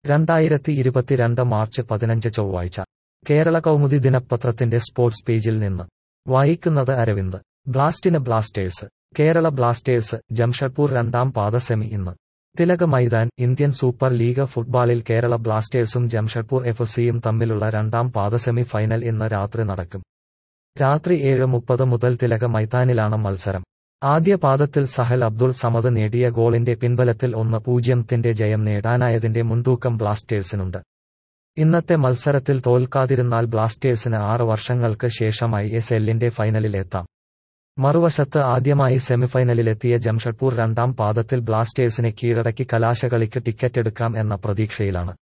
രണ്ടായിരത്തി ഇരുപത്തിരണ്ട് മാർച്ച് പതിനഞ്ച് ചൊവ്വാഴ്ച കേരള കൗമുദി ദിനപത്രത്തിന്റെ സ്പോർട്സ് പേജിൽ നിന്ന് വായിക്കുന്നത് അരവിന്ദ് ബ്ലാസ്റ്റിന് ബ്ലാസ്റ്റേഴ്സ് കേരള ബ്ലാസ്റ്റേഴ്സ് ജംഷഡ്പൂർ രണ്ടാം പാദ സെമി ഇന്ന് Tilak Maidan Indian Super League ഫുട്ബോളിൽ കേരള ബ്ലാസ്റ്റേഴ്സും ജംഷഡ്പൂർ എഫ് സിയും തമ്മിലുള്ള രണ്ടാം പാദ സെമി ഫൈനൽ ഇന്ന് രാത്രി നടക്കും രാത്രി ഏഴ് മുപ്പത് മുതൽ തിലക് മൈതാനിലാണ് മത്സരം ആദ്യ പാദത്തിൽ സഹൽ അബ്ദുൾ സമദ് നേടിയ ഗോളിന്റെ പിൻബലത്തിൽ ഒന്ന് പൂജ്യത്തിന്റെ ജയം നേടാനായതിന്റെ മുൻതൂക്കം ബ്ലാസ്റ്റേഴ്സിനുണ്ട് ഇന്നത്തെ മത്സരത്തിൽ തോൽക്കാതിരുന്നാൽ ബ്ലാസ്റ്റേഴ്സിന് ആറ് വർഷങ്ങൾക്ക് ശേഷമായി എസ് എല്ലിന്റെ ഫൈനലിലെത്താം മറുവശത്ത് ആദ്യമായി സെമിഫൈനലിലെത്തിയ ജംഷഡ്പൂർ രണ്ടാം പാദത്തിൽ ബ്ലാസ്റ്റേഴ്സിനെ കീഴടക്കി കലാശകളിക്ക് ടിക്കറ്റെടുക്കാം എന്ന പ്രതീക്ഷയിലാണ്